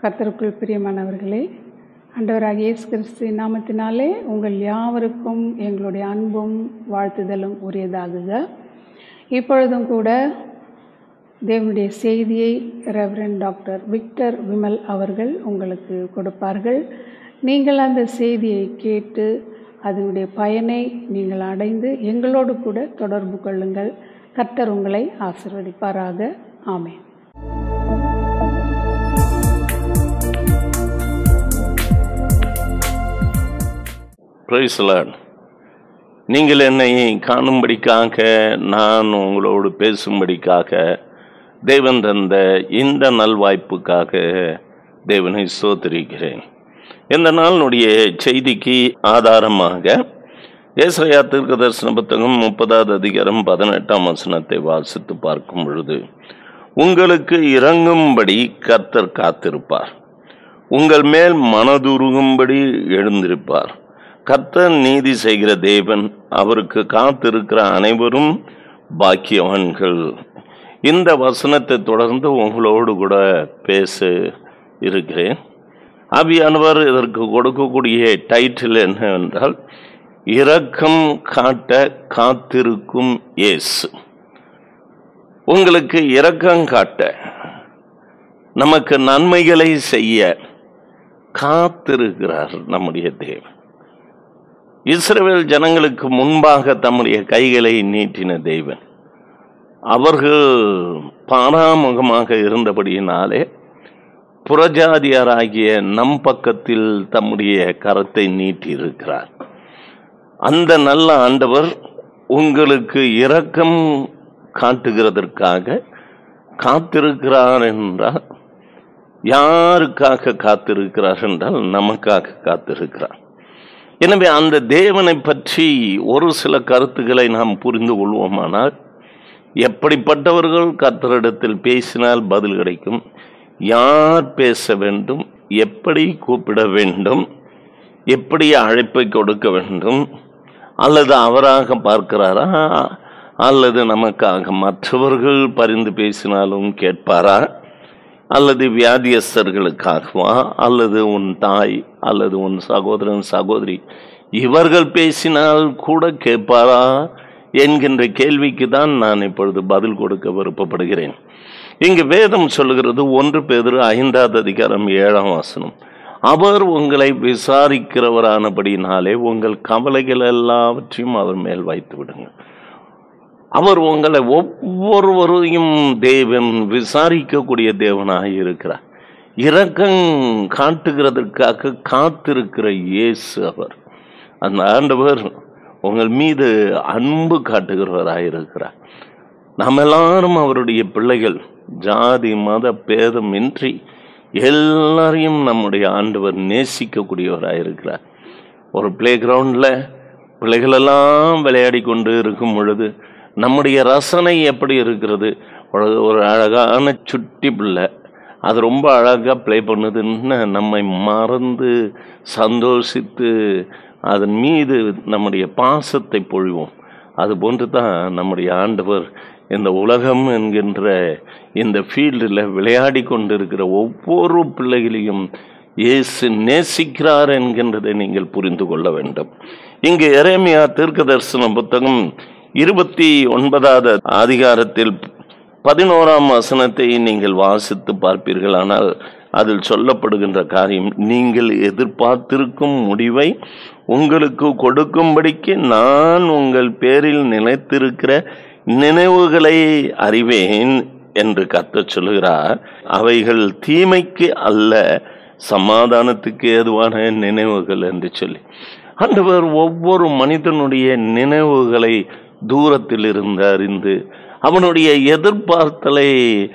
கர்த்தருக்குள் பிரியமானவர்களே ஆண்டவராகிய இயேசு கிறிஸ்து நாமத்தினாலே உங்கள் யாவருக்கும் எங்களுடைய அன்பும் வாழ்த்துதலும் உரியதாகுக இப்பொழுதும் கூட தேவனுடைய செய்தியை ரெவரன் டாக்டர் விக்டர் விமல் அவர்கள் உங்களுக்கு கொடுப்பார்கள் நீங்கள் அந்த செய்தியை கேட்டு அதனுடைய பயனை நீங்கள் அடைந்து எங்களோடு கூட தொடர்பு கொள்ளுங்கள் கர்த்தர் உங்களை ஆசிர்வதிப்பாராக ஆமென் பிரைஸ் லார்ட் நீங்கள் என்னை காணும்படிக்காக நான் உங்களோடு பேசும்படிக்காக தேவன் தந்த இந்த நல்வாய்ப்புக்காக தேவனை சோதரிக்கிறேன் இந்த நாளினுடைய செய்திக்கு ஆதாரமாக ஏசையா தீர்க்க தரிசன புத்தகம் முப்பதாவது அதிகாரம் பதினெட்டாம் வசனத்தை வாசித்து பார்க்கும் பொழுது உங்களுக்கு இறங்கும்படி கர்த்தர் காத்திருப்பார் உங்கள் மேல் மனதுருகும்படி எழுந்திருப்பார் கர்த்தர் நீதி செய்கிற தேவன் அவருக்கு காத்திருக்கிற அனைவரும் பாக்கியவான்கள் இந்த வசனத்தை தொடர்ந்து உங்களோடு கூட பேச இருக்கிறேன் ஆவியானவர் இதற்கு கொடுக்கக்கூடிய டைட்டில் என்னவென்றால் இரக்கம் காட்ட காத்திருக்கும் இயேசு உங்களுக்கு இரக்கம் காட்ட நமக்கு நன்மைகளை செய்ய காத்திருக்கிறார் நம்முடைய தேவன் இஸ்ரவேல் ஜனங்களுக்கு முன்பாக தம்முடைய கைகளை நீட்டின தேவன் அவர்கள் பாராமுகமாக இருந்தபடியினாலே புறஜாதியாராகிய நம் பக்கத்தில் தம்முடைய கரத்தை நீட்டியிருக்கிறார் அந்த நல்ல ஆண்டவர் உங்களுக்கு இரக்கம் காட்டுகிறதற்காக காத்திருக்கிறார் என்றால் யாருக்காக காத்திருக்கிறார் என்றால் நமக்காக காத்திருக்கிறார் எனவே அந்த தேவனை பற்றி ஒரு சில கருத்துக்களை நாம் புரிந்து கொள்வோமானால் எப்படிப்பட்டவர்கள் கர்த்தரிடத்தில் பேசினால் பதில் கிடைக்கும் யார் பேச வேண்டும் எப்படி கூப்பிட வேண்டும் எப்படி அழைப்பை கொடுக்க வேண்டும் அல்லது அவராக பார்க்கிறாரா அல்லது நமக்காக மற்றவர்கள் பரிந்து பேசினாலும் கேட்பாரா அல்லது வியாதியஸ்தர்களுக்காகவா அல்லது உன் தாய் அல்லது உன் சகோதரன் சகோதரி இவர்கள் பேசினால் கூட கேட்பாரா என்கின்ற கேள்விக்கு தான் நான் இப்பொழுது பதில் கொடுக்க விருப்பப்படுகிறேன் இங்கு வேதம் சொல்லுகிறது ஒன்று பேதர் ஐந்தாவது அதிகாரம் ஏழாம் வாசனம் அவர் உங்களை விசாரிக்கிறவரானபடினாலே உங்கள் கவலைகள் எல்லாவற்றையும் அவர் மேல் வைத்து விடுங்கள் அவர் உங்களை ஒவ்வொருவரையும் தேவன் விசாரிக்கக்கூடிய தேவனாக இருக்கிறார் இரக்கம் காட்டுகிறதற்காக காத்திருக்கிற இயேசு அவர் அந்த ஆண்டவர் உங்கள் மீது அன்பு காட்டுகிறவராக இருக்கிறார் நாம் எல்லாரும் அவருடைய பிள்ளைகள் ஜாதி மத பேதமின்றி எல்லாரையும் நம்முடைய ஆண்டவர் நேசிக்கக்கூடியவராக இருக்கிறார் ஒரு பிளே கிரவுண்டில் பிள்ளைகளெல்லாம் விளையாடி கொண்டு இருக்கும் பொழுது நம்முடைய ரசனை எப்படி இருக்கிறது ஒரு ஒரு அழகான சுட்டி பிள்ளை அது ரொம்ப அழகாக ப்ளே பண்ணுதுன்னு நம்மை மறந்து சந்தோஷித்து அதன் மீது நம்முடைய பாசத்தை பொழிவோம் அது போன்று தான் நம்முடைய ஆண்டவர் இந்த உலகம் என்கின்ற இந்த ஃபீல்டில் விளையாடி கொண்டிருக்கிற ஒவ்வொரு பிள்ளைகளையும் இயேசு நேசிக்கிறார் என்கின்றதை நீங்கள் புரிந்து கொள்ள வேண்டும் இங்கு எரேமியா தீர்க்க தரிசன புத்தகம் இருபத்தி ஒன்பதாவது அதிகாரத்தில் பதினோராம் வசனத்தை நீங்கள் வாசித்து பார்ப்பீர்கள் ஆனால் அதில் சொல்லப்படுகின்ற காரியம் நீங்கள் எதிர்பார்த்திருக்கும் முடிவை உங்களுக்கு கொடுக்கும்படிக்கு நான் உங்கள் பேரில் நிலைத்திருக்கிற நினைவுகளை அறிவேன் என்று கத்த சொல்லுகிறார் அவைகள் தீமைக்கு அல்ல சமாதானத்துக்கு ஏதுவான நினைவுகள் என்று சொல்லி ஆண்டவர் ஒவ்வொரு மனிதனுடைய நினைவுகளை தூரத்தில் இருந்து அறிந்து அவனுடைய எதிர்பார்த்தலை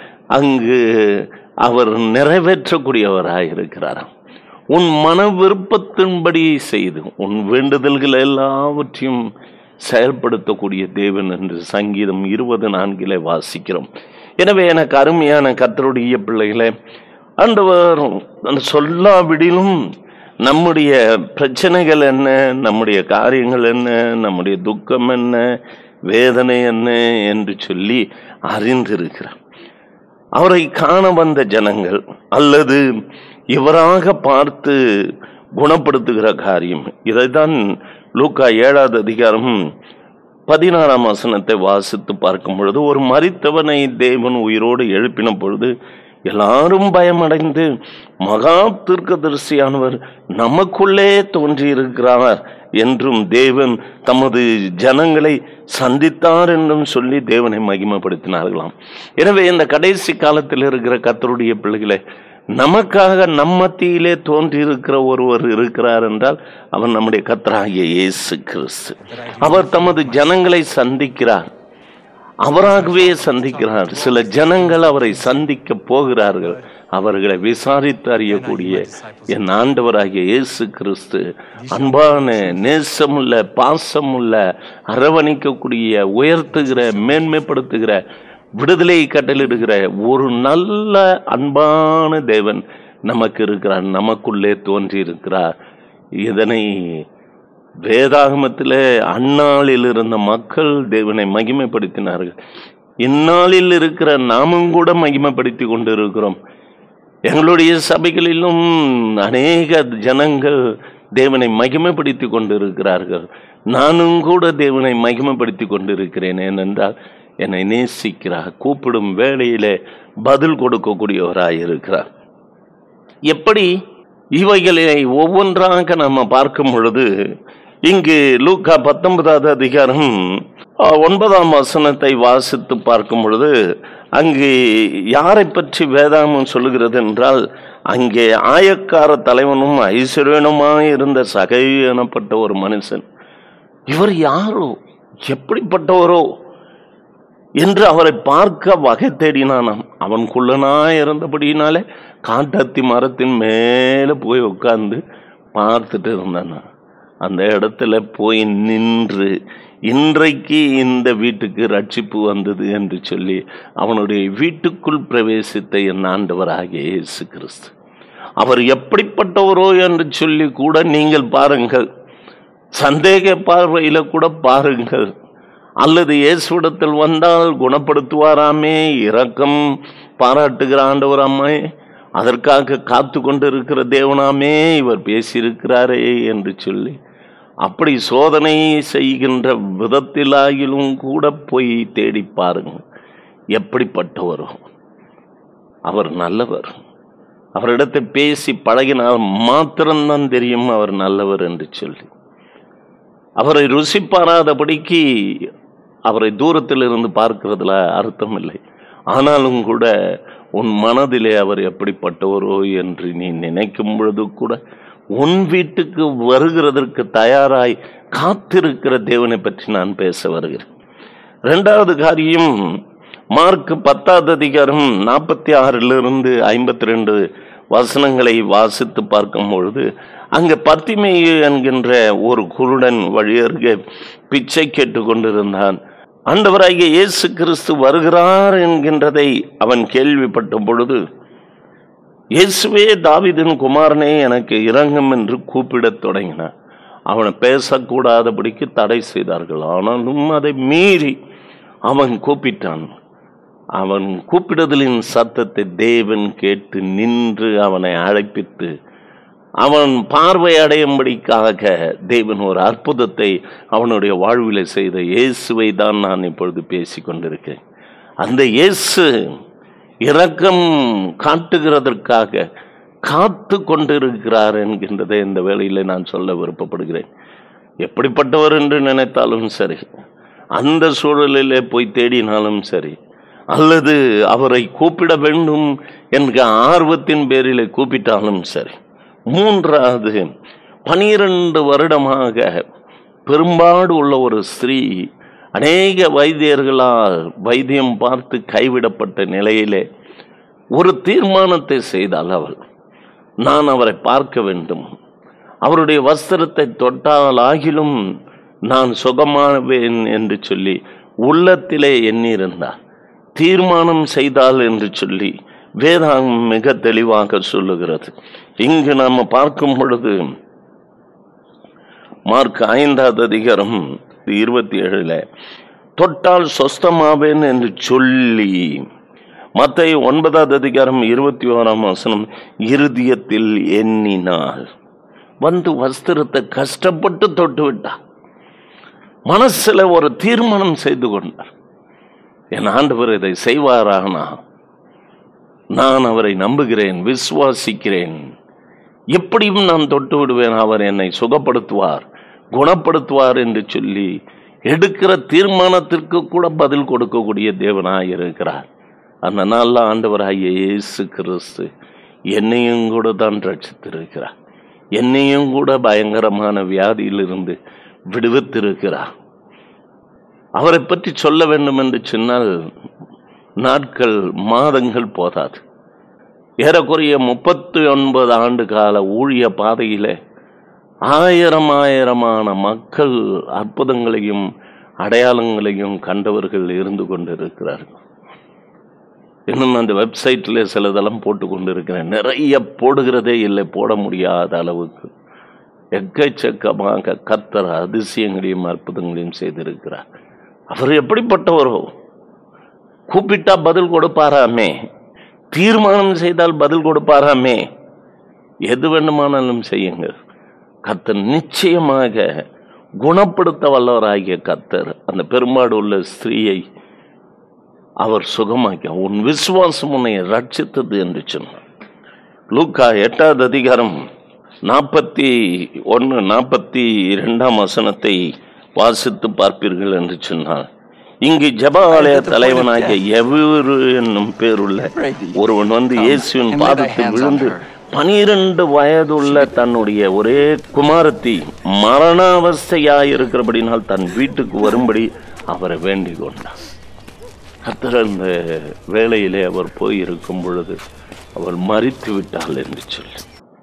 அங்கு அவர் நிறைவேற்றக்கூடியவராக இருக்கிறாராம் உன் மன விருப்பத்தின்படி செய்து உன் வேண்டுதல்கள் எல்லாவற்றையும் செயல்படுத்தக்கூடிய தேவன் என்று சங்கீதம் இருபது நான்கிலே வாசிக்கிறோம் எனவே எனக்கு அருமையான கத்தருடைய பிள்ளைகளே ஆண்டவர் சொல்லாவிடிலும் நம்முடைய பிரச்சனைகள் என்ன நம்முடைய காரியங்கள் என்ன நம்முடைய துக்கம் என்ன வேதனை என்ன என்று சொல்லி அறிந்திருக்கிறார் அவரை காண வந்த ஜனங்கள் அல்லது இவராக பார்த்து குணப்படுத்துகிற காரியம் இதைத்தான் லூக்கா ஏழாவது அதிகாரம் பதினாறாம் வசனத்தை வாசித்து பார்க்கும் பொழுது ஒரு மரித்தவனை தேவன் உயிரோடு எழுப்பின பொழுது எல்லாரும் பயமடைந்து மகா தீர்க்கதரிசியானவர் நமக்குள்ளே தோன்றியிருக்கிறார் என்றும் தேவன் தமது ஜனங்களை சந்தித்தார் என்றும் சொல்லி தேவனை மகிமைப்படுத்தினார்களாம் எனவே இந்த கடைசி காலத்தில் இருக்கிற கத்தருடைய பிள்ளைகளை நமக்காக நம் மத்தியிலே தோன்றியிருக்கிற ஒருவர் இருக்கிறார் என்றால் அவர் நம்முடைய கத்தராகிய இயேசு கிறிஸ்து அவர் தமது ஜனங்களை சந்திக்கிறார் அவராகவே சந்திக்கிறார் சில ஜனங்கள் அவரை சந்திக்க போகிறார்கள் அவர்களை விசாரித்து அறியக்கூடிய என் ஆண்டவராகிய இயேசு கிறிஸ்து அன்பான நேசமுள்ள பாசமுள்ள அரவணைக்கக்கூடிய உயர்த்துகிற மேன்மைப்படுத்துகிற விடுதலை கட்டளிடுகிற ஒரு நல்ல அன்பான தேவன் நமக்கு இருக்கிறார் நமக்குள்ளே தோன்றி இருக்கிறார் இதனை வேதாகமத்தில் அந்நாளில் இருந்த மக்கள் தேவனை மகிமைப்படுத்தினார்கள் இந்நாளில் இருக்கிற நாமும் கூட மகிமைப்படுத்தி கொண்டு இருக்கிறோம் எங்களுடைய சபைகளிலும் அநேக ஜனங்கள் தேவனை மகிமைப்படுத்தி கொண்டு இருக்கிறார்கள் நானும் கூட தேவனை மகிமைப்படுத்தி கொண்டு இருக்கிறேன் ஏனென்றால் என்னை நேசிக்கிறார் கூப்பிடும் வேளையிலே பதில் கொடுக்கக்கூடியவராய் இருக்கிறார் எப்படி இவைகளை ஒவ்வொன்றாக நம்ம பார்க்கும் பொழுது இங்கு லூக்கா பத்தொன்பதாவது அதிகாரம் அஹ், ஒன்பதாம் வசனத்தை வாசித்து பார்க்கும் பொழுது அங்கு யாரை பற்றி வேதாமம் சொல்லுகிறது என்றால் அங்கே ஆயக்கார தலைவனும் ஐஸ்வர்யனுமாய் இருந்த சகை எனப்பட்ட ஒரு மனுஷன் இவர் யாரோ எப்படிப்பட்டவரோ என்று அவரை பார்க்க வகை தேடினானாம் அவன் குள்ளனாய் இருந்தபடியினாலே காட்டத்தி மரத்தின் மேலே போய் உட்கார்ந்து பார்த்துட்டு இருந்தானா அந்த இடத்துல போய் நின்று இன்றைக்கு இந்த வீட்டுக்கு ரட்சிப்பு வந்தது என்று சொல்லி அவனுடைய வீட்டுக்குள் பிரவேசித்த என் ஆண்டவராகிய இயேசு கிறிஸ்து அவர் எப்படிப்பட்டவரோ என்று சொல்லி கூட நீங்கள் பாருங்கள் சந்தேக பார்வையில கூட பாருங்கள் அல்லது இயேசுவிடத்தில் வந்தால் குணப்படுத்துவாராமே இரக்கம் பாராட்டுகிற ஆண்டவராமே அதற்காக காத்து கொண்டிருக்கிற தேவனாமே இவர் பேசியிருக்கிறாரே என்று சொல்லி அப்படி சோதனை செய்கின்ற விதத்திலாகிலும் கூட போய் தேடி பாருங்கள் எப்படிப்பட்டவரோ அவர் நல்லவர் அவரிடத்தை பேசி பழகினால் மாத்திரம்தான் தெரியும் அவர் நல்லவர் என்று சொல்லி அவரை ருசி பாராதபடிக்கு அவரை தூரத்தில் இருந்து பார்க்கிறதுல அர்த்தம் இல்லை ஆனாலும் கூட உன் மனதிலே அவர் எப்படிப்பட்டவரோ என்று நீ நினைக்கும் பொழுது கூட உன் வீட்டுக்கு வருகிறதற்கு தயாராய் காத்திருக்கிற தேவனை பற்றி நான் பேச வருகிறேன் ரெண்டாவது காரியம் மார்க் பத்தாவது அதிகாரம் நாற்பத்தி ஆறிலிருந்து ஐம்பத்தி ரெண்டு வசனங்களை வாசித்து பார்க்கும் பொழுது அங்கே பத்திமேயு என்கின்ற ஒரு குருடன் வழியருகே பிச்சை கேட்டு கொண்டிருந்தான் ஆண்டவராகிய இயேசு கிறிஸ்து வருகிறார் என்கின்றதை அவன் கேள்விப்பட்ட பொழுது இயேசுவே தாவீதின் குமாரனே எனக்கு இரங்கும் என்று கூப்பிடத் தொடங்கினான் அவனை பேசக்கூடாதபடிக்கு தடை செய்தார்கள் ஆனாலும் அதை மீறி அவன் கூப்பிட்டான் அவன் கூப்பிடுதலின் சத்தத்தை தேவன் கேட்டு நின்று அவனை அழைப்பித்து அவன் பார்வை அடையும்படிக்காக தேவன் ஒரு அற்புதத்தை அவனுடைய வாழ்விலே செய்த இயேசுவை தான் நான் இப்பொழுது பேசி கொண்டிருக்கேன் அந்த இயேசு இரக்கம் காட்டுகிறதற்காக காத்து கொண்டிருக்கிறார் என்கின்றதை இந்த வேளையிலே நான் சொல்ல விருப்பப்படுகிறேன் எப்படிப்பட்டவர் என்று நினைத்தாலும் சரி அந்த சூழலிலே போய் தேடினாலும் சரி அல்லது அவரை கூப்பிட வேண்டும் என்கிற ஆர்வத்தின் பேரிலே கூப்பிட்டாலும் சரி மூன்றாவது பனிரெண்டு வருடமாக பெரும்பாடு உள்ள ஒரு ஸ்திரீ அநேக வைத்தியர்களால் வைத்தியம் பார்த்து கைவிடப்பட்ட நிலையிலே ஒரு தீர்மானத்தை செய்தாள் அவள் நான் அவரை பார்க்க வேண்டும் அவருடைய வஸ்திரத்தை தொட்டால் ஆகிலும் நான் சுகமாவேன் என்று சொல்லி உள்ளத்திலே எண்ணியிருந்தார் தீர்மானம் செய்தால் என்று சொல்லி வேதாகம் மிக தெளிவாக சொல்லுகிறது இங்கு நாம் பார்க்கும் பொழுது மார்க் ஐந்தாவது அதிகாரம் இருபத்தி ஏழுல தொட்டால் சொஸ்தமாவேன் என்று சொல்லி மத்திய ஒன்பதாவது அதிகாரம் இருபத்தி ஓராம் வசனம் இருதயத்தில் எண்ணினாள் வந்து வஸ்திரத்தை கஷ்டப்பட்டு தொட்டு விட்டார் மனசுல ஒரு தீர்மானம் செய்து கொண்டார் என் ஆண்டவர் இதை செய்வாரானா நான் அவரை நம்புகிறேன் விசுவாசிக்கிறேன் எப்படியும் நான் தொட்டு விடுவேன் அவர் என்னை சுகப்படுத்துவார் குணப்படுத்துவார் என்று சொல்லி எடுக்கிற தீர்மானத்திற்கு கூட பதில் கொடுக்கக்கூடிய தேவனாய் இருக்கிறார் அந்த நாளில் ஆண்டவராகிய இயேசு கிறிஸ்து என்னையும் கூட தான் ரட்சித்திருக்கிறார் என்னையும் கூட பயங்கரமான வியாதியிலிருந்து விடுவித்திருக்கிறார் அவரை பற்றி சொல்ல வேண்டும் என்று சொன்னால் நாட்கள் மாதங்கள் போதாது ஏறக்குறைய முப்பத்தி ஒன்பது ஆண்டு கால ஊழிய பாதையில ஆயிரம் ஆயிரமான மக்கள் அற்புதங்களையும் அடையாளங்களையும் கண்டவர்கள் இருந்து கொண்டிருக்கிறார்கள் இன்னும் அந்த வெப்சைட்ல சிலதெல்லாம் போட்டு கொண்டிருக்கிறேன் நிறைய போடுகிறதே இல்லை போட முடியாத அளவுக்கு எக்கச்சக்கமாக கத்தர் அதிசயங்களையும் அற்புதங்களையும் செய்திருக்கிறார் அவர் எப்படிப்பட்டவரோ கூப்பிட்டா பதில் கொடுப்பாராமே தீர்மானம் செய்தால் பதில் கொடுப்பாராமே எது வேண்டுமானாலும் செய்யுங்கள் கத்தர் நிச்சயமாக குணப்படுத்த வல்லவராகிய கத்தர் அந்த பெருமாடு உள்ள ஸ்திரீயை அவர் சுகமாக்கி உன் விசுவாசம் உன்னை ரட்சித்தது என்று சொன்னார் லூக்கா எட்டாவது அதிகாரம் நாற்பத்தி ஒன்று நாற்பத்தி இரண்டாம் வசனத்தை வாசித்து பார்ப்பீர்கள் என்று சொன்னார் இங்கு ஜபாலய தலைவனாகிய எவரு என்னும் பேருள்ள ஒருவன் வந்து இயேசுவின் பாதத்தில் விழுந்து பனிரெண்டு வயதுள்ள தன்னுடைய ஒரே குமாரத்தி மரணாவஸ்தையாயிருக்கிறபடினால் தன் வீட்டுக்கு வரும்படி அவரை வேண்டிக் கொண்டார் கர்த்தர் அந்த வேளையிலே அவர் போய் இருக்கும் பொழுது அவள் மறித்து விட்டாள் என்று சொல்லி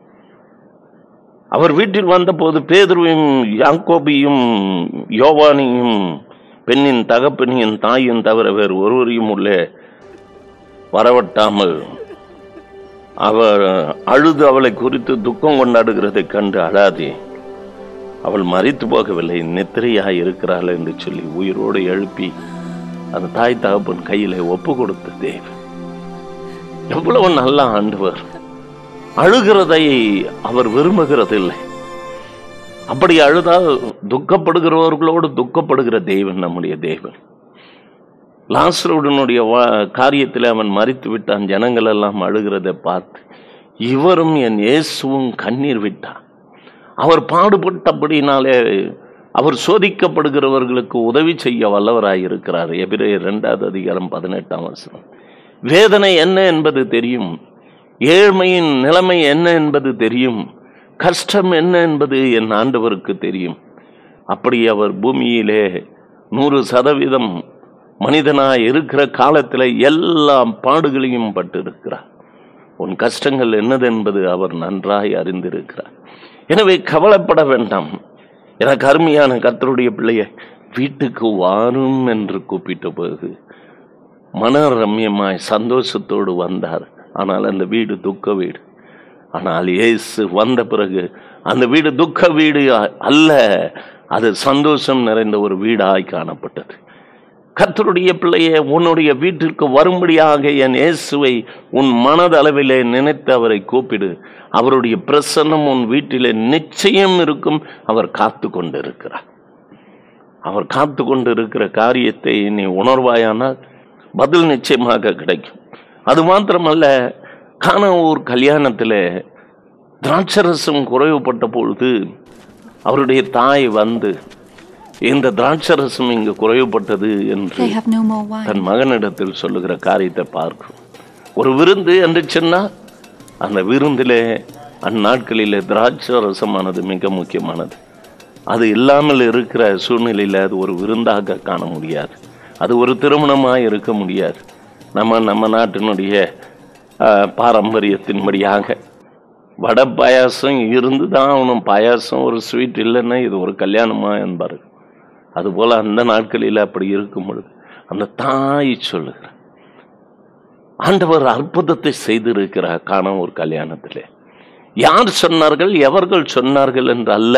அவர் வீட்டில் வந்தபோது பேதுருவையும் யாக்கோபியும் யோவானையும் பெண்ணின் தகப்பனியின் தாயும் தவிர வேறு ஒருவரையும் உள்ளே வரவட்டாமல் அவர் அழுது அவளை குறித்து துக்கம் கொண்டாடுகிறதைக் கண்டு அழாதே அவள் மறித்து போகவில்லை நித்திரையாய் இருக்கிறாள் என்று சொல்லி உயிரோடு எழுப்பி அந்த தாய் தகப்பன் கையிலே ஒப்பு கொடுத்த தேவன் எவ்வளவு நல்ல ஆண்டவர் அழுகிறதை அவர் விரும்புகிறதில்லை அப்படி அழுதால் துக்கப்படுகிறவர்களோடு துக்கப்படுகிற தேவன் நம்முடைய தேவன் லாசருடனுடைய காரியத்தில் அவன் மறித்து விட்டான் ஜனங்கள் எல்லாம் அழுகிறதை பார்த்து இவரும் என் இயேசுவும் கண்ணீர் விட்டான் அவர் பாடுபட்டபடினாலே அவர் சோதிக்கப்படுகிறவர்களுக்கு உதவி செய்ய வல்லவராய் இருக்கிறார் எபிரே இரண்டாவது அதிகாரம் பதினெட்டாம் வருஷம் வேதனை என்ன என்பது தெரியும் ஏழ்மையின் நிலைமை என்ன என்பது தெரியும் கஷ்டம் என்ன என்பது என் ஆண்டவருக்கு தெரியும் அப்படி அவர் பூமியிலே நூறு சதவீதம் மனிதனாய் இருக்கிற காலத்தில் எல்லா பாடுகளையும் பட்டு இருக்கிறார் உன் கஷ்டங்கள் என்னது என்பது அவர் நன்றாய் அறிந்திருக்கிறார் எனவே கவலைப்பட வேண்டாம் எனக்கு அருமையான கர்த்தருடைய பிள்ளைய வீட்டுக்கு வாரும் என்று கூப்பிட்ட போது மன ரம்யமாய் சந்தோஷத்தோடு வந்தார் ஆனால் அந்த வீடு துக்க வீடு ஆனால் இயேசு வந்த பிறகு அந்த வீடு துக்க வீடு அல்ல அது சந்தோஷம் நிறைந்த ஒரு வீடாய் காணப்பட்டது கர்த்தருடைய பிள்ளையே உன்னுடைய வீட்டிற்கு வரும்படியாக என் இயேசுவை உன் மனதளவிலே நினைத்து அவரை கூப்பிடு அவருடைய பிரசன்னம் உன் வீட்டிலே நிச்சயம் இருக்கும் அவர் காத்து கொண்டு இருக்கிறார் அவர் காத்து கொண்டு இருக்கிற காரியத்தை நீ உணர்வாயானால் பதில் நிச்சயமாக கிடைக்கும் அது மாத்திரமல்ல காணவூர் கல்யாணத்தில் திராட்சரசம் குறைவுபட்ட பொழுது அவருடைய தாய் வந்து இந்த திராட்சரசம் இங்கு குறைவுபட்டது என்று They have no more wine. தன் மகனிடத்தில் சொல்லுகிற காரியத்தை பார்க்கும் ஒரு விருந்து என்று சொன்னால் அந்த விருந்திலே அந்நாட்களிலே திராட்சை ரசமானது மிக முக்கியமானது அது இல்லாமல் இருக்கிற சூழ்நிலையில் அது ஒரு விருந்தாக காண முடியாது அது ஒரு திருமணமாக இருக்க முடியாது நம்ம நம்ம நாட்டினுடைய ஆஹ், பாரம்பரியத்தின்படியாக வடை பாயாசம் இருந்து தான் அவனும் பாயாசம் ஒரு ஸ்வீட் இல்லைன்னா இது ஒரு கல்யாணமா என்பார் அதுபோல் அந்த நாட்களில் அப்படி இருக்கும் பொழுது அந்த தாய் சொல்லுகிறார் ஆண்டவர் அற்புதத்தை செய்திருக்கிறார் காண ஒரு கல்யாணத்திலே யார் சொன்னார்கள் எவர்கள் சொன்னார்கள் என்று அல்ல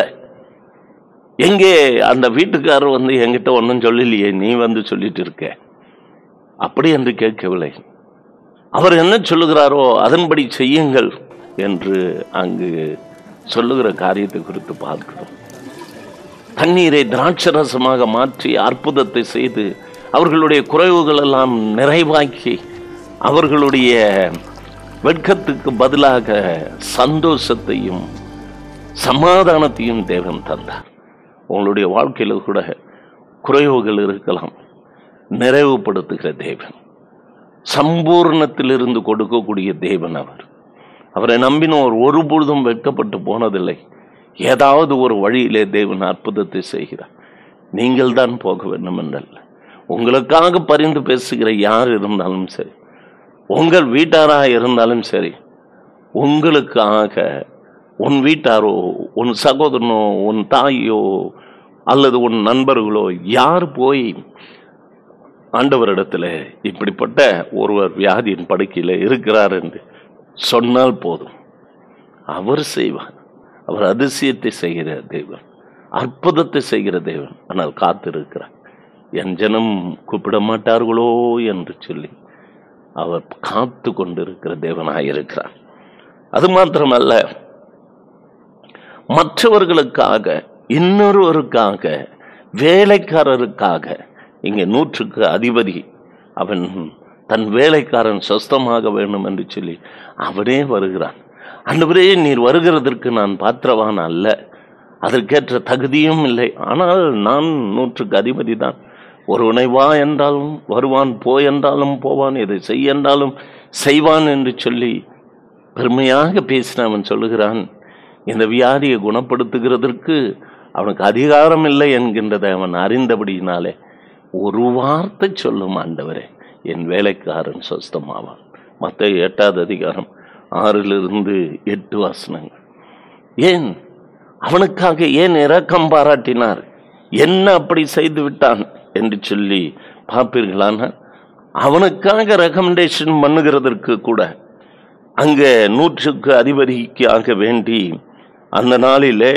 எங்கே அந்த வீட்டுக்காரர் வந்து என்கிட்ட ஒன்றும் சொல்லலையே நீ வந்து சொல்லிட்டு இருக்க அப்படி என்று கேட்கவில்லை அவர் என்ன சொல்லுகிறாரோ அதன்படி செய்யுங்கள் என்று அங்கு சொல்லுகிற காரியத்தை குறித்து பார்க்கிறோம் தண்ணீரை திராட்சரசமாக மாற்றி அற்புதத்தை செய்து அவர்களுடைய குறைவுகள் எல்லாம் நிறைவாக்கி அவர்களுடைய வெட்கத்துக்கு பதிலாக சந்தோஷத்தையும் சமாதானத்தையும் தேவன் தந்தார் உங்களுடைய வாழ்க்கையில கூட குறைவுகள் இருக்கலாம் நிறைவுபடுத்துகிற தேவன் சம்பூர்ணத்திலிருந்து கொடுக்கக்கூடிய தேவன் அவர் அவரை நம்பினோர் ஒருபொழுதும் வெட்கப்பட்டு போனதில்லை ஏதாவது ஒரு வழியிலே தேவன் அற்புதத்தை செய்கிறார் நீங்கள் தான் போக வேண்டும் என்றல்ல உங்களுக்காக பரிந்து பேசுகிற யார் இருந்தாலும் சரி உங்கள் வீட்டாராக இருந்தாலும் சரி உங்களுக்காக உன் வீட்டாரோ உன் சகோதரனோ உன் தாயோ அல்லது உன் நண்பர்களோ யார் போய் ஆண்டவரிடத்தில் இப்படிப்பட்ட ஒருவர் வியாதியின் படுக்கையில் இருக்கிறார் என்று சொன்னால் போதும் அவர் செய்வார் அவர் அதிசயத்தை செய்கிற தேவன் அற்புதத்தை செய்கிற தேவன் ஆனால் காத்திருக்கிறார் என் ஜனம் கூப்பிட மாட்டார்களோ என்று சொல்லி அவர் காத்து கொண்டிருக்கிற தேவனாக இருக்கிறார் அது மாத்திரமல்ல மற்றவர்களுக்காக இன்னொருவருக்காக வேலைக்காரருக்காக இங்கே நூற்றுக்கு அதிபதி அவன் தன் வேலைக்காரன் சொஸ்தமாக வேண்டும் என்று சொல்லி அவனே வருகிறான் அன்றுவரே நீர் வருகிறதற்கு நான் பாத்திரவான் அல்ல அதற்கேற்ற தகுதியும் இல்லை ஆனால் நான் நூற்றுக்கு அதிபதி தான் ஒருவனை வா என்றாலும் வருவான் போ என்றாலும் போவான் இதை செய் என்றாலும் செய்வான் என்று சொல்லி பெருமையாக பேசின அவன் சொல்லுகிறான் இந்த வியாதியை குணப்படுத்துகிறதற்கு அவனுக்கு அதிகாரம் இல்லை என்கின்றதை அவன் அறிந்தபடியினாலே ஒரு வார்த்தை சொல்லும் ஆண்டவரே என் வேலைக்காரன் சொஸ்தமாவான் மற்ற எட்டாவது அதிகாரம் ஆறிலிருந்து எட்டு வாசனங்கள் ஏன் அவனுக்காக ஏன் இரக்கம் பாராட்டினார் என்ன அப்படி செய்து விட்டான் என்று சொல்லி பார்ப்பீர்களான அவனுக்காக ரெக்கமெண்டேஷன் பண்ணுகிறதற்கு கூட அங்கே நூற்றுக்கு அதிபதிக்காக வேண்டி அந்த நாளிலே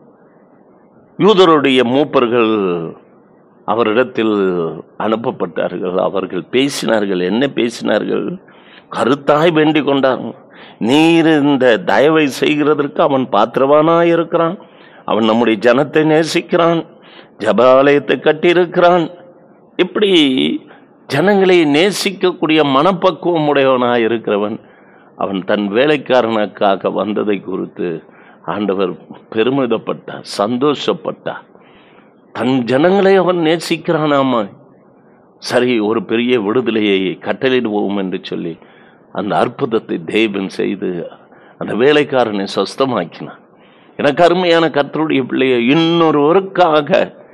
யூதருடைய மூப்பர்கள் அவரிடத்தில் அனுப்பப்பட்டார்கள் அவர்கள் பேசினார்கள் என்ன பேசினார்கள் கருத்தாய் வேண்டிக் கொண்டார்கள் நீர் இந்த தயவை செய்கிறதற்கு அவன் பாத்திரவானாய் இருக்கிறான் அவன் நம்முடைய ஜனத்தை நேசிக்கிறான் ஜபாலயத்தை கட்டியிருக்கிறான் இப்படி ஜனங்களை நேசிக்கக்கூடிய மனப்பக்குவம் உடையவனாய் இருக்கிறவன் அவன் தன் வேலைக்காரனுக்காக வந்ததை குறித்து ஆண்டவர் பெருமிதப்பட்டார் சந்தோஷப்பட்டார் தன் ஜனங்களை அவன் நேசிக்கிறானாமா சரி ஒரு பெரிய விடுதலையை கட்டளையிடுவோம் என்று சொல்லி அந்த அற்புதத்தை தேவன் செய்து அந்த வேலைக்காரனை சொஸ்தமாக்கினான் எனக்கு அருமையான கர்த்தருடைய பிள்ளையை இன்னொருவருக்காக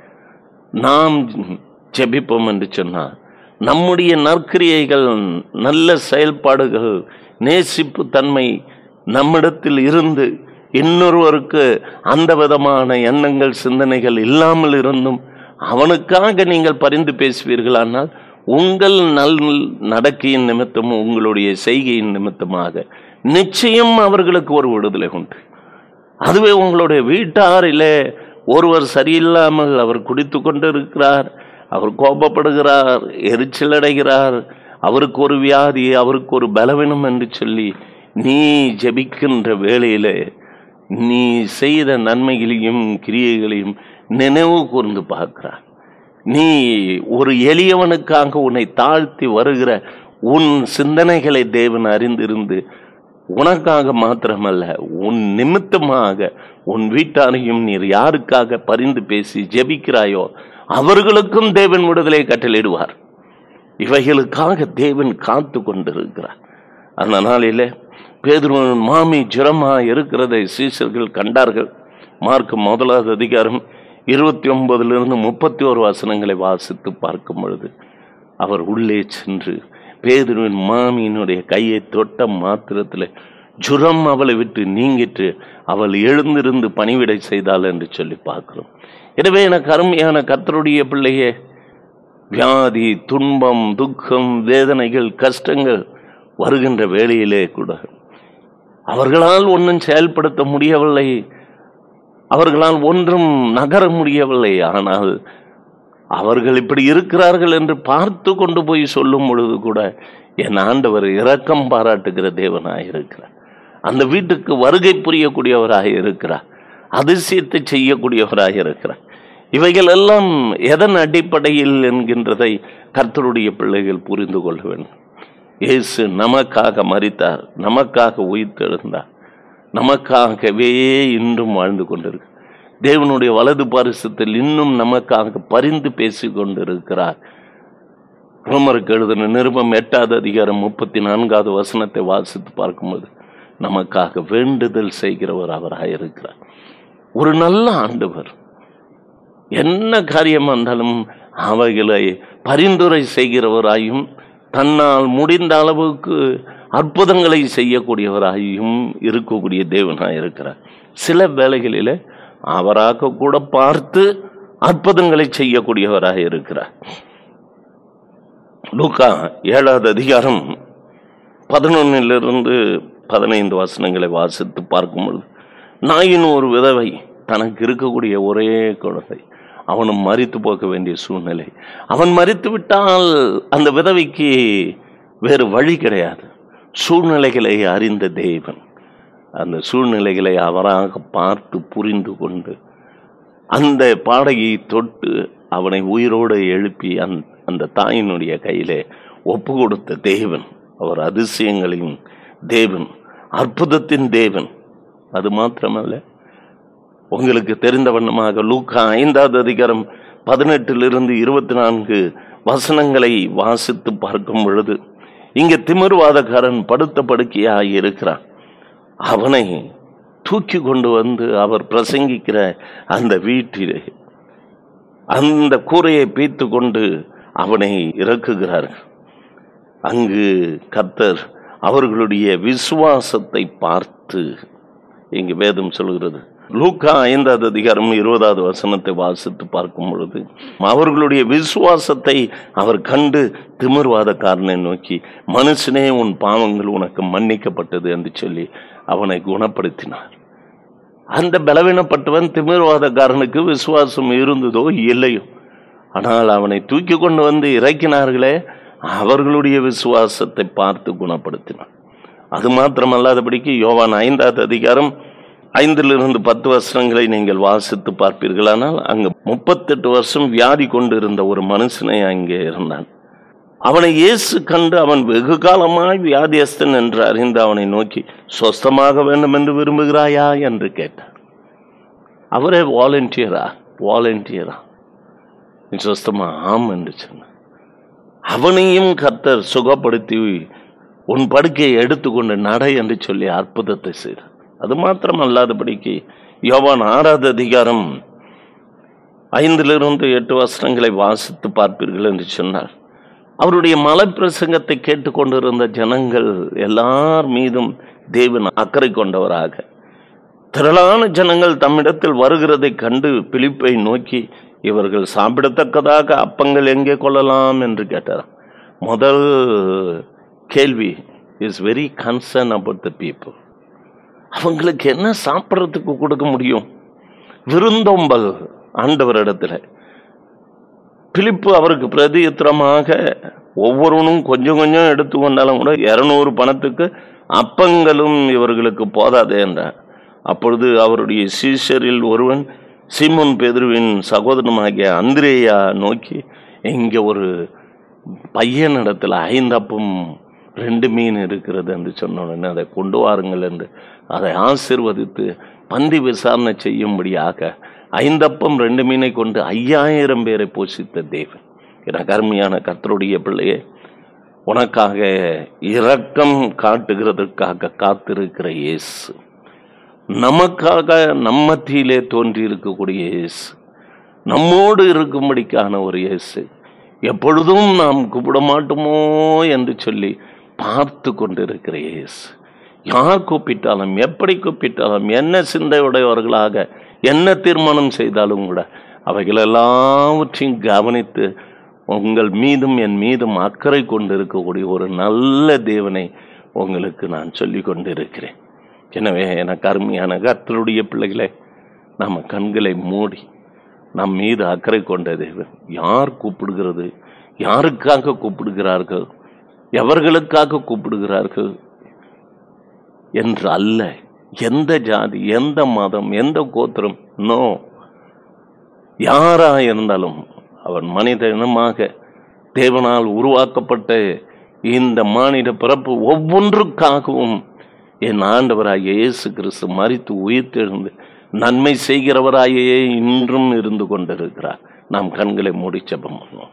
நாம் ஜெபிப்போம் என்று சொன்னார் நம்முடைய நற்கிரியைகள் நல்ல செயல்பாடுகள் நேசிப்பு தன்மை நம்மிடத்தில் இருந்து இன்னொருவருக்கு அந்த விதமான எண்ணங்கள் சிந்தனைகள் இல்லாமல் இருந்தும் அவனுக்காக நீங்கள் பரிந்து பேசுவீர்களானால் உங்கள் நல் நடக்கையின் நிமித்தமும் உங்களுடைய செய்கையின் நிமித்தமாக நிச்சயம் அவர்களுக்கு ஒரு விடுதலை உண்டு அதுவே உங்களுடைய வீட்டாரிலே ஒருவர் சரியில்லாமல் அவர் குடித்து கொண்டு இருக்கிறார் அவர் கோபப்படுகிறார் எரிச்சல் அடைகிறார் அவருக்கு ஒரு வியாதி அவருக்கு ஒரு பலவீனம் என்று சொல்லி நீ ஜெபிக்கின்ற வேளையிலே நீ செய்த நன்மைகளையும் கிரியைகளையும் நினைவு கூர்ந்து பார்க்கிறார் நீ ஒரு எளியவனுக்காக உன்னை தாழ்த்தி வருகிற உன் சிந்தனைகளை தேவன் அறிந்திருந்து உனக்காக மாத்திரமல்ல உன் நிமித்தமாக உன் வீட்டாரையும் நீர் யாருக்காக பரிந்து பேசி ஜெபிக்கிறாயோ அவர்களுக்கும் தேவன் விடுதலை கட்டளையிடுவார் இவைகளுக்காக தேவன் காத்து கொண்டிருக்கிறார் அந்த நாளிலே பேதுருவன் மாமி ஜுரமா இருக்கிறதை சீசர்கள் கண்டார்கள் மார்க் முதலாவது அதிகாரம் இருபத்தி ஒன்பதிலிருந்து முப்பத்தி ஓரு வசனங்களை வாசித்து பார்க்கும் பொழுது அவர் உள்ளே சென்று பேதுருவின் மாமியினுடைய கையை தொட்ட மாத்திரத்தில் ஜுரம் அவளை விட்டு நீங்கிட்டு அவள் எழுந்திருந்து பணிவிடை செய்தாள் என்று சொல்லி பார்க்கிறோம் எனவே எனக்கு அருமையான கர்த்தருடைய பிள்ளையே வியாதி துன்பம் துக்கம் வேதனைகள் கஷ்டங்கள் வருகின்ற வேளையிலே கூட அவர்களால் ஒன்றும் செயல்படுத்த முடியவில்லை அவர்களால் ஒன்றும் நகர முடியவில்லை ஆனால் அவர்கள் இப்படி இருக்கிறார்கள் என்று பார்த்து கொண்டு போய் சொல்லும் பொழுது கூட என் ஆண்டவர் இரக்கம் பாராட்டுகிற தேவனாய் இருக்கிறார் அந்த வீட்டுக்கு வருகை புரியக்கூடியவராக இருக்கிறார் அதிசயத்தை செய்யக்கூடியவராக இருக்கிறார் இவைகள் எல்லாம் எதன் அடிப்படையில் என்கின்றதை கர்த்தருடைய பிள்ளைகள் புரிந்து கொள்ள வேண்டும் இயேசு நமக்காக மரித்தார் நமக்காக உயிர்த்தெழுந்தார் நமக்காகவே இன்றும் வாழ்ந்து கொண்டிருக்கு தேவனுடைய வலது பாரிசத்தில் இன்னும் நமக்காக பரிந்து பேசிக் கொண்டிருக்கிறார் ரோமருக்கு எழுதின நிருபம் எட்டாவது அதிகாரம் முப்பத்தி நான்காவது வசனத்தை வாசித்து பார்க்கும்போது நமக்காக வேண்டுதல் செய்கிறவர் அவராக இருக்கிறார் ஒரு நல்ல ஆண்டவர் என்ன காரியம் வந்தாலும் அவைகளை பரிந்துரை செய்கிறவராயும் தன்னால் முடிந்த அளவுக்கு அற்புதங்களை செய்யக்கூடியவராயும் இருக்கக்கூடிய தேவனாக இருக்கிறார் சில வேளைகளில் அவராக கூட பார்த்து அற்புதங்களை செய்யக்கூடியவராக இருக்கிறார் லூக்கா ஏழாவது அதிகாரம் பதினொன்னிலிருந்து பதினைந்து வசனங்களை வாசித்து பார்க்கும்பொழுது நாயின் ஒரு விதவை தனக்கு இருக்கக்கூடிய ஒரே குழந்தை அவனும் மறித்து போக வேண்டிய சூழ்நிலை அவன் மறித்து விட்டால் அந்த விதவைக்கு வேறு வழி கிடையாது சூழ்நிலைகளை அறிந்த தேவன் அந்த சூழ்நிலைகளை அவராக பார்த்து புரிந்து கொண்டு அந்த பாடையை தொட்டு அவனை உயிரோடு எழுப்பி அந் அந்த தாயினுடைய கையிலே ஒப்பு கொடுத்த தேவன் அவர் அதிசயங்களின் தேவன் அற்புதத்தின் தேவன் அது மாத்திரமல்ல உங்களுக்கு தெரிந்த வண்ணமாக லூக்கா ஐந்தாவது அதிகாரம் பதினெட்டிலிருந்து இருபத்தி நான்கு வசனங்களை வாசித்து பார்க்கும் பொழுது இங்கே திமிர்வாதக்காரன் படுத்த படுக்கையாக இருக்கிறான் அவனை தூக்கி கொண்டு வந்து அவர் பிரசங்கிக்கிற அந்த வீட்டிலே அந்த கூரையை பீத்து கொண்டு அவனை இறக்குகிறார்கள் அங்கு கர்த்தர் அவர்களுடைய விசுவாசத்தை பார்த்து இங்கு வேதம் சொல்கிறது லூக்கா ஐந்தாவது அதிகாரம் இருபதாவது வசனத்தை வாசித்து பார்க்கும் பொழுது அவர்களுடைய விசுவாசத்தை அவர் கண்டு திமிர்வாதக்காரனை நோக்கி மனுஷனே உன் பாவங்கள் உனக்கு மன்னிக்கப்பட்டது என்று சொல்லி அவனை குணப்படுத்தினார் அந்த பலவீனப்பட்டவன் திமிர்வாதக்காரனுக்கு விசுவாசம் இருந்ததோ இல்லையோ ஆனால் அவனை தூக்கி கொண்டு வந்து இறக்கினார்களே அவர்களுடைய விசுவாசத்தை பார்த்து குணப்படுத்தினான் அது மாத்திரமல்லாதபடிக்கு யோவான் ஐந்தாவது அதிகாரம் ஐந்திலிருந்து பத்து வருஷங்களை நீங்கள் வாசித்து பார்ப்பீர்களானால் அங்கு முப்பத்தெட்டு வருஷம் வியாதி கொண்டு இருந்த ஒரு மனுஷனை அங்கே இருந்தான் அவனை இயேசு கண்டு அவன் வெகு காலமாய் வியாதியஸ்தன் என்று அறிந்து அவனை நோக்கி சொஸ்தமாக வேண்டும் என்று விரும்புகிறாயா என்று கேட்டார் அவரே வாலண்டியரா வாலண்டியரா நீ சொஸ்தமா ஆம் என்று சொன்னார் அவனையும் கர்த்தர் சுகப்படுத்தி உன் படுக்கையை எடுத்துக்கொண்டு நட என்று சொல்லி அற்புதத்தை செய்தார் அது மாத்திரம் அல்லாதபடிக்கு யோவான் ஆறாவது அதிகாரம் ஐந்திலிருந்து எட்டு வசனங்களை வாசித்து பார்ப்பீர்கள் என்று சொன்னார் அவருடைய மலை பிரசங்கத்தை கேட்டுக்கொண்டிருந்த ஜனங்கள் எல்லார் மீதும் தேவன் அக்கறை கொண்டவராக திரளான ஜனங்கள் தம்மிடத்தில் வருகிறதை கண்டு பிலிப்பை நோக்கி இவர்கள் சாப்பிடத்தக்கதாக அப்பங்கள் எங்கே கொள்ளலாம் என்று கேட்டார் முதல் கேள்வி is very concern about the people அவங்களுக்கு என்ன சாப்பிட்றதுக்கு கொடுக்க முடியும் விருந்தோம்பல் ஆண்டவரிடத்துல பிலிப்பு அவருக்கு பிரதியுத்தரமாக ஒவ்வொருவனும் கொஞ்சம் கொஞ்சம் எடுத்துக்கொண்டாலும் கூட இரநூறு பணத்துக்கு அப்பங்களும் இவர்களுக்கு போதாதே என்றார் அப்பொழுது அவருடைய சீஷரில் ஒருவன் சீமோன் பேதுருவின் சகோதரனாகிய அந்திரேயா நோக்கி இங்கே ஒரு பையனிடத்தில் ஐந்தப்பும் ரெண்டு மீன் இருக்கிறது என்று சொன்ன உடனே அதை கொண்டு வாருங்கள் என்று அதை ஆசிர்வதித்து பந்தி விசாரணை செய்யும்படியாக ஐந்தப்பம் ரெண்டு மீனை கொண்டு ஐயாயிரம் பேரை போஷித்த தேவன் எனக்கு அருமையான கர்த்தருடைய பிள்ளையே உனக்காக இரக்கம் காட்டுகிறதற்காக காத்திருக்கிற இயேசு நமக்காக நம்ம மத்தியிலே தோன்றி இருக்கக்கூடிய இயேசு நம்மோடு இருக்கும்படிக்கான ஒரு இயேசு எப்பொழுதும் நாம் கூப்பிட மாட்டோமோ என்று சொல்லி பார்த்து கொண்டிருக்கிற இயேசு யார் கூப்பிட்டாலும் எப்படி கூப்பிட்டாலும் என்ன சிந்தையுடையவர்களாக என்ன தீர்மானம் செய்தாலும் கூட அவைகள் எல்லாவற்றையும் கவனித்து உங்கள் மீதும் என் மீதும் அக்கறை கொண்டு இருக்கக்கூடிய ஒரு நல்ல தேவனை உங்களுக்கு நான் சொல்லி கொண்டிருக்கிறேன் எனவே எனக்கு அருமையான கர்த்தருடைய பிள்ளைகளை நம்ம கண்களை மூடி நம் மீது அக்கறை கொண்ட தேவன் யார் கூப்பிடுகிறது யாருக்காக கூப்பிடுகிறார்கள் எவர்களுக்காக கூப்பிடுகிறார்கள் என்று அல்ல எந்த ஜாதி எந்த மதம் எந்த கோத்திரம் நோ யாரா இருந்தாலும் அவன் மனித இனமாக தேவனால் உருவாக்கப்பட்ட இந்த மானிட பிறப்பு ஒவ்வொன்றுக்காகவும் என் ஆண்டவராகிய இயேசு கிறிஸ்து மறித்து உயிர்த்தெழுந்து நன்மை செய்கிறவராயே இன்றும் இருந்து கொண்டிருக்கிறார் நாம் கண்களை மூடி ஜெபம் பண்ணுவோம்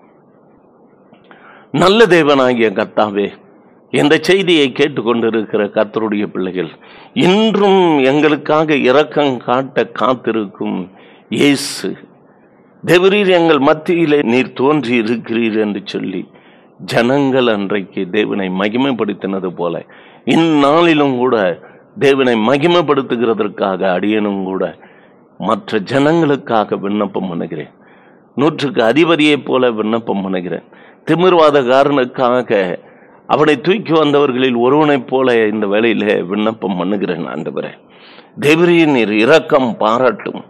நல்ல தேவனாகிய கர்த்தாவே இந்த செய்தியை கேட்டுக்கொண்டிருக்கிற கர்த்தருடைய பிள்ளைகள் இன்றும் எங்களுக்காக இரக்கம் காட்ட காத்திருக்கும் இயேசு தேவரீர் எங்கள் மத்தியிலே நீர் தோன்றி இருக்கிறீர் என்று சொல்லி ஜனங்கள் அன்றைக்கு தேவனை மகிமைப்படுத்தினது போல இந்நாளிலும் கூட தேவனை மகிமைப்படுத்துகிறதற்காக அடியனும் கூட மற்ற ஜனங்களுக்காக விண்ணப்பம் பண்ணுகிறேன் நூற்றுக்கு அதிபதியைப் போல விண்ணப்பம் பண்ணுகிறேன் திமிர்வாதக்காரனுக்காக அவனை தூக்கி வந்தவர்களில் ஒருவனைப் போல இந்த வேளையிலே விண்ணப்பம் பண்ணுகிறேன் ஆண்டவரே தேவரியின் நீர் இரக்கம் பாராட்டும்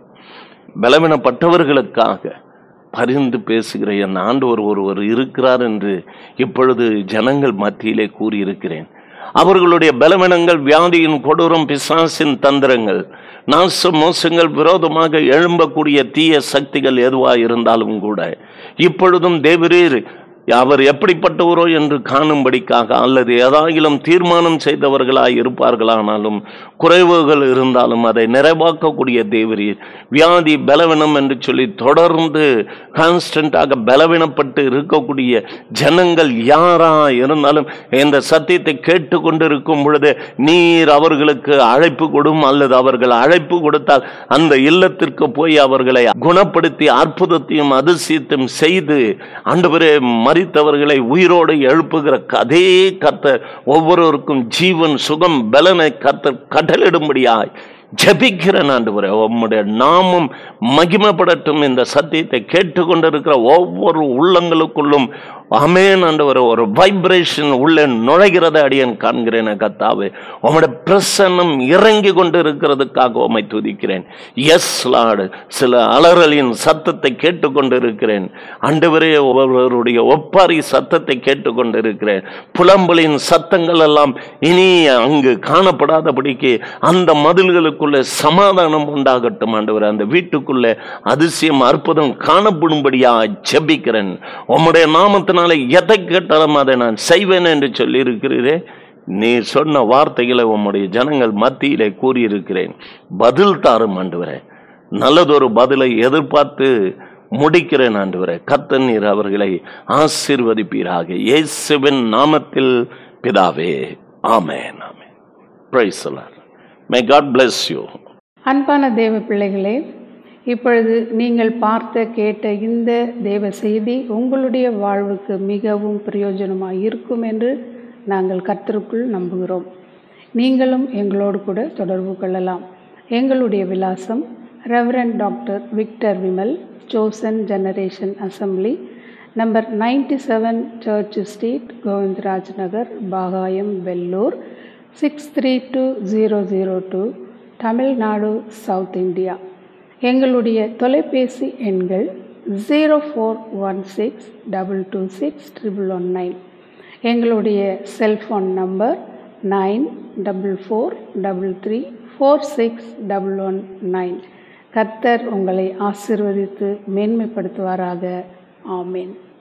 பலவீனப்பட்டவர்களுக்காக பரிந்து பேசுகிற என் ஆண்டவர் ஒருவர் இருக்கிறார் என்று இப்பொழுது ஜனங்கள் மத்தியிலே கூறியிருக்கிறேன் அவர்களுடைய பலவீனங்கள் வியாதியின் கொடூரம் பிசாசின் தந்திரங்கள் நாச மோசங்கள் விரோதமாக எழும்பக்கூடிய தீய சக்திகள் எதுவாக இருந்தாலும் கூட இப்பொழுதும் தேவரீர் அவர் எப்படிப்பட்டவரோ என்று காணும்படிக்காக அல்லது ஏதாயிலும் தீர்மானம் செய்தவர்களாய் இருப்பார்களானாலும் குறைவுகள் இருந்தாலும் அதை நிறைவாக்கக்கூடிய தேவரீர் வியாதி பலவீனம் என்று சொல்லி தொடர்ந்து கான்ஸ்டன்டாக பலவீனப்பட்டு இருக்கக்கூடிய ஜனங்கள் யாரா இருந்தாலும் இந்த சத்தியத்தை கேட்டுக்கொண்டிருக்கும் பொழுது நீர் அவர்களுக்கு அழைப்பு கொடும் அல்லது அவர்கள் அழைப்பு கொடுத்தால் அந்த இல்லத்திற்கு போய் அவர்களை குணப்படுத்தி அற்புதத்தையும் அதிசயத்தையும் செய்து ஆண்டவரே மரித்தவர்களை உயிரோடு எழுப்புகிற அதே கர்த்தர் ஒவ்வொருவருக்கும் ஜீவன் சுகம் பலனை கர்த்தர் கடலிடும்படியாய் ஜபிக்கிறேன் ஆண்டவரே உம்முடைய நாமம் மகிமைப்படட்டும் இந்த சத்தியத்தை கேட்டுக்கொண்டிருக்கிற ஒவ்வொரு உள்ளங்களுக்குள்ளும் அமேன் ஆண்டவர் ஒரு வைப்ரேஷன் உள்ளே நுழைகிறத அடியன் காண்கிறேன் கத்தாவே உம்முடைய பிரசன்னம் இறங்கி கொண்டு இருக்கிறதுக்காக உம்மை துதிக்கிறேன் எஸ் லார்டு சில அலறலின் சத்தத்தை கேட்டுக்கொண்டு இருக்கிறேன் ஆண்டவரே ஒவ்வொருவருடைய ஒப்பாரி சத்தத்தை கேட்டுக்கொண்டு இருக்கிறேன் புலம்பலின் சத்தங்கள் எல்லாம் இனி அங்கு காணப்படாதபடிக்கு அந்த மதில்களுக்குள்ளே சமாதானம் உண்டாகட்டும் ஆண்டவர் அந்த வீட்டுக்குள்ளே அதிசயம் அற்புதம் காணப்படும்படியா ஜெபிக்கிறேன் உம்முடைய நாமத்தினால எதை கேட்டாலும் அதை நான் செய்வேன் என்று சொல்லி இருக்கிறீரே நீ சொன்ன வார்த்தைகளை உம்முடைய ஜனங்கள் மத்தியிலே கூறியிருக்கிறேன் பதில் தாரும் ஆண்டவரே நல்லதொரு பதிலை எதிர்பார்த்து முடிக்கிறேன் ஆண்டவரே கர்த்தர் நீர் அவர்களை ஆசீர்வதிப்பீராக இயேசுவின் நாமத்தில் பிதாவே amen amen praise may God bless you அன்பான தேவ பிள்ளைகளே இப்பொழுது நீங்கள் பார்த்த கேட்ட இந்த தேவ செய்தி உங்களுடைய வாழ்வுக்கு மிகவும் பிரயோஜனமாக இருக்கும் என்று நாங்கள் கர்த்தருக்குள் நம்புகிறோம் நீங்களும் எங்களோடு கூட தொடர்பு கொள்ளலாம் எங்களுடைய விலாசம் reverend doctor Victor Vimal Sosan generation assembly number ninety seven church street Govindaraj Nagar Bagayam Vellore six three two zero zero two Tamil Nadu south India எங்களுடைய தொலைபேசி எண்கள் zero four one six double two six triple one nine எங்களுடைய cellphone number nine double four double three four six double one nine கர்த்தர் உங்களை ஆசிர்வதித்து மேன்மைப்படுத்துவாராக ஆமேன்